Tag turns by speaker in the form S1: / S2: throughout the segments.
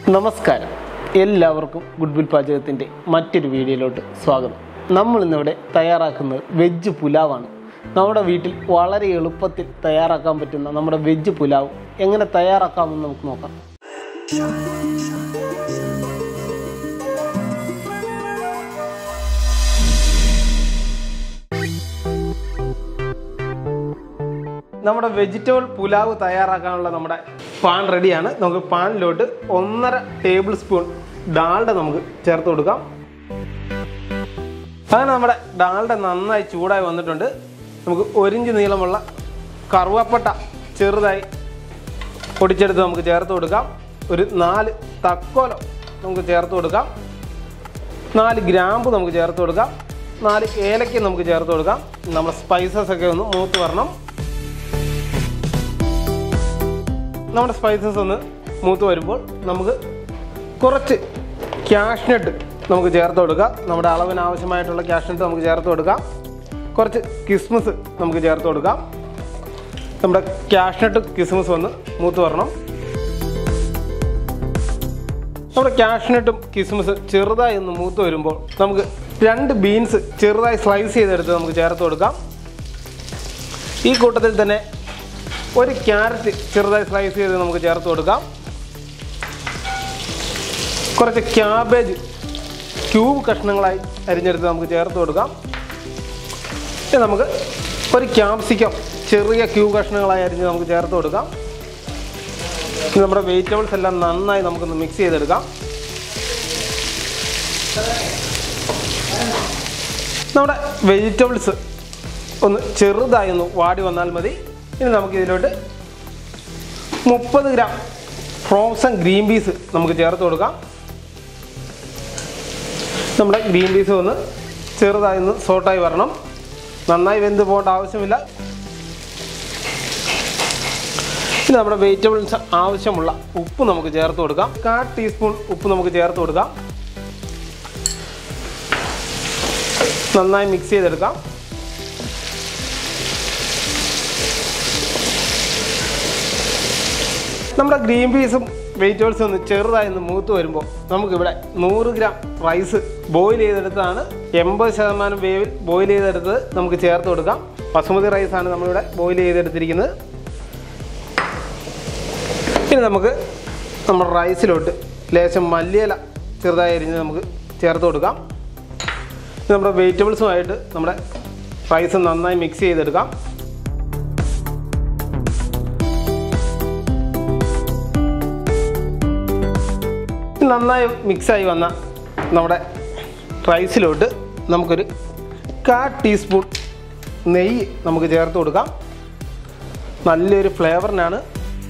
S1: നമസ്കാരം എല്ലാവർക്കും good will പാചകത്തിൻ്റെ മറ്റൊരു വീഡിയോയിലോട്ട് സ്വാഗതം നമ്മൾ ഇന്നിവിടെ തയ്യാറാക്കുന്നത് വെജ് പുലാവാണ് നമ്മുടെ വീട്ടിൽ വളരെ എളുപ്പത്തിൽ തയ്യാറാക്കാൻ പറ്റുന്ന നമ്മുടെ വെജ് പുലാവ് എങ്ങനെ തയ്യാറാക്കാമെന്ന് നമുക്ക് നോക്കാം നമ്മുടെ വെജിറ്റബിൾ പുലാവ് തയ്യാറാക്കാനുള്ള നമ്മുടെ പാൻ റെഡിയാണ് നമുക്ക് പാനിലോട്ട് ഒന്നര ടേബിൾ സ്പൂൺ ഡാൽഡ നമുക്ക് ചേർത്ത് കൊടുക്കാം അങ്ങനെ നമ്മുടെ ഡാൽഡ നന്നായി ചൂടായി വന്നിട്ടുണ്ട് നമുക്ക് ഒരിഞ്ച് നീളമുള്ള കറുവപ്പട്ട ചെറുതായി പൊടിച്ചെടുത്ത് നമുക്ക് ചേർത്ത് കൊടുക്കാം ഒരു നാല് തക്കോലം നമുക്ക് ചേർത്ത് കൊടുക്കാം നാല് ഗ്രാമ്പ് നമുക്ക് ചേർത്ത് കൊടുക്കാം നാല് ഏലക്ക നമുക്ക് ചേർത്ത് കൊടുക്കാം നമ്മുടെ സ്പൈസസ് ഒക്കെ ഒന്ന് മൂത്ത് വരണം നമ്മുടെ സ്പൈസസ് ഒന്ന് മൂത്ത് വരുമ്പോൾ നമുക്ക് കുറച്ച് ക്യാഷ്നട്ട് നമുക്ക് ചേർത്ത് കൊടുക്കാം നമ്മുടെ അളവിന് ആവശ്യമായിട്ടുള്ള ക്യാഷ്നട്ട് നമുക്ക് ചേർത്ത് കൊടുക്കാം കുറച്ച് കിസ്മിസ് നമുക്ക് ചേർത്ത് കൊടുക്കാം നമ്മുടെ ക്യാഷ്നട്ട് കിസ്മിസ് ഒന്ന് മൂത്ത് വരണം നമ്മുടെ ക്യാഷ്നട്ടും കിസ്മിസ് ചെറുതായി ഒന്ന് മൂത്ത് വരുമ്പോൾ നമുക്ക് രണ്ട് ബീൻസ് ചെറുതായി സ്ലൈസ് ചെയ്തെടുത്ത് നമുക്ക് ചേർത്ത് കൊടുക്കാം ഈ കൂട്ടത്തിൽ തന്നെ ഒരു ക്യാരറ്റ് ചെറുതായി സ്ലൈസ് ചെയ്ത് നമുക്ക് ചേർത്ത് കൊടുക്കാം കുറച്ച് ക്യാബേജ് ക്യൂബ് കഷ്ണങ്ങളായി അരിഞ്ഞെടുത്ത് നമുക്ക് ചേർത്ത് കൊടുക്കാം ഇനി നമുക്ക് ഒരു ക്യാപ്സിക്കം ചെറിയ ക്യൂബ് കഷ്ണങ്ങളായി അരിഞ്ഞ് നമുക്ക് ചേർത്ത് കൊടുക്കാം ഇനി നമ്മുടെ വെജിറ്റബിൾസ് എല്ലാം നന്നായി നമുക്കൊന്ന് മിക്സ് ചെയ്തെടുക്കാം നമ്മുടെ വെജിറ്റബിൾസ് ഒന്ന് ചെറുതായി ഒന്ന് വാടി വന്നാൽ മതി ഇനി നമുക്ക് ഇതിലോട്ട് മുപ്പത് ഗ്രാം ഫ്രോസൺ ഗ്രീൻ പീസ് നമുക്ക് ചേർത്ത് കൊടുക്കാം നമ്മുടെ ഗ്രീൻ പീസ് ഒന്ന് ചെറുതായി ഒന്ന് സോട്ടായി വരണം നന്നായി വെന്ത് പോകേണ്ട ആവശ്യമില്ല ഇനി നമ്മുടെ വെജിറ്റബിൾസ് ആവശ്യമുള്ള ഉപ്പ് നമുക്ക് ചേർത്ത് കൊടുക്കാം കാ ടീസ്പൂൺ ഉപ്പ് നമുക്ക് ചേർത്ത് കൊടുക്കാം നന്നായി മിക്സ് ചെയ്തെടുക്കാം നമ്മുടെ ഗ്രീൻ പീസും വെജിറ്റബിൾസും ഒന്ന് ചെറുതായി ഒന്ന് മൂത്ത് വരുമ്പോൾ നമുക്കിവിടെ നൂറ് ഗ്രാം റൈസ് ബോയിൽ ചെയ്തെടുത്താണ് എൺപത് ശതമാനം വേവിൽ ബോയിൽ ചെയ്തെടുത്ത് നമുക്ക് ചേർത്ത് കൊടുക്കാം ബസുമതി റൈസാണ് നമ്മളിവിടെ ബോയിൽ ചെയ്തെടുത്തിരിക്കുന്നത് ഇനി നമുക്ക് നമ്മുടെ റൈസിലോട്ട് ലേശം മല്ലിയില ചെറുതായി അരിഞ്ഞ് നമുക്ക് ചേർത്ത് കൊടുക്കാം ഇനി നമ്മുടെ വെജിറ്റബിൾസുമായിട്ട് നമ്മുടെ റൈസ് നന്നായി മിക്സ് ചെയ്തെടുക്കാം നന്നായി മിക്സായി വന്ന നമ്മുടെ റൈസിലോട്ട് നമുക്കൊരു കാ ടീസ്പൂൺ നെയ്യ് നമുക്ക് ചേർത്ത് കൊടുക്കാം നല്ലൊരു ഫ്ലേവറിനാണ്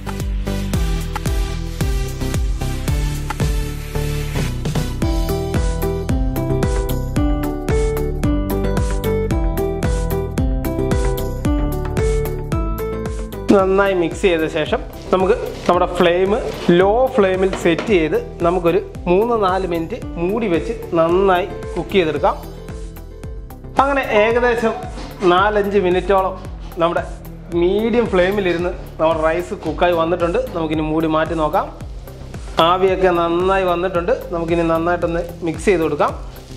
S1: നന്നായി മിക്സ് ചെയ്ത ശേഷം നമുക്ക് നമ്മുടെ ഫ്ലെയിം ലോ ഫ്ലെയിമിൽ സെറ്റ് ചെയ്ത് നമുക്കൊരു മൂന്ന് നാല് മിനിറ്റ് മൂടി വെച്ച് നന്നായി കുക്ക് ചെയ്തെടുക്കാം അങ്ങനെ ഏകദേശം നാലഞ്ച് മിനിറ്റോളം നമ്മുടെ മീഡിയം ഫ്ലെയിമിലിരുന്ന് നമ്മുടെ റൈസ് കുക്കായി വന്നിട്ടുണ്ട് നമുക്കിനി മൂടി മാറ്റി നോക്കാം ആവിയൊക്കെ നന്നായി വന്നിട്ടുണ്ട് നമുക്കിനി നന്നായിട്ടൊന്ന് മിക്സ് ചെയ്ത് കൊടുക്കാം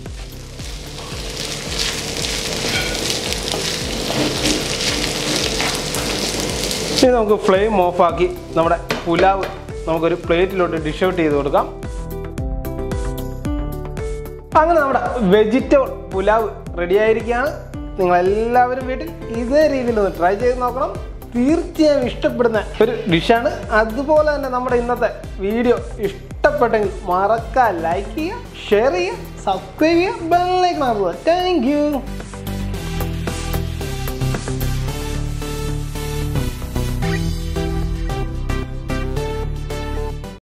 S1: ഇനി നമുക്ക് ഫ്ലെയിം ഓഫാക്കി നമ്മുടെ പുലാവ് നമുക്കൊരു പ്ലേറ്റിലോട്ട് ഡിഷ് ഔട്ട് ചെയ്ത് കൊടുക്കാം അങ്ങനെ നമ്മുടെ വെജിറ്റബിൾ പുലാവ് റെഡി ആയിരിക്കുകയാണ് നിങ്ങൾ എല്ലാവരും വീട്ടിൽ ഇതേ രീതിയിൽ ഒന്ന് ട്രൈ ചെയ്ത് നോക്കണം തീർച്ചയായും ഇഷ്ടപ്പെടുന്ന ഒരു ഡിഷാണ് അതുപോലെ തന്നെ നമ്മുടെ ഇന്നത്തെ വീഡിയോ ഇഷ്ടപ്പെട്ടെങ്കിൽ മറക്കാൻ ലൈക്ക് ചെയ്യുക ഷെയർ ചെയ്യുക സബ്സ്ക്രൈബ് ചെയ്യുക ബെല്ലൈക്കൺ താങ്ക് യു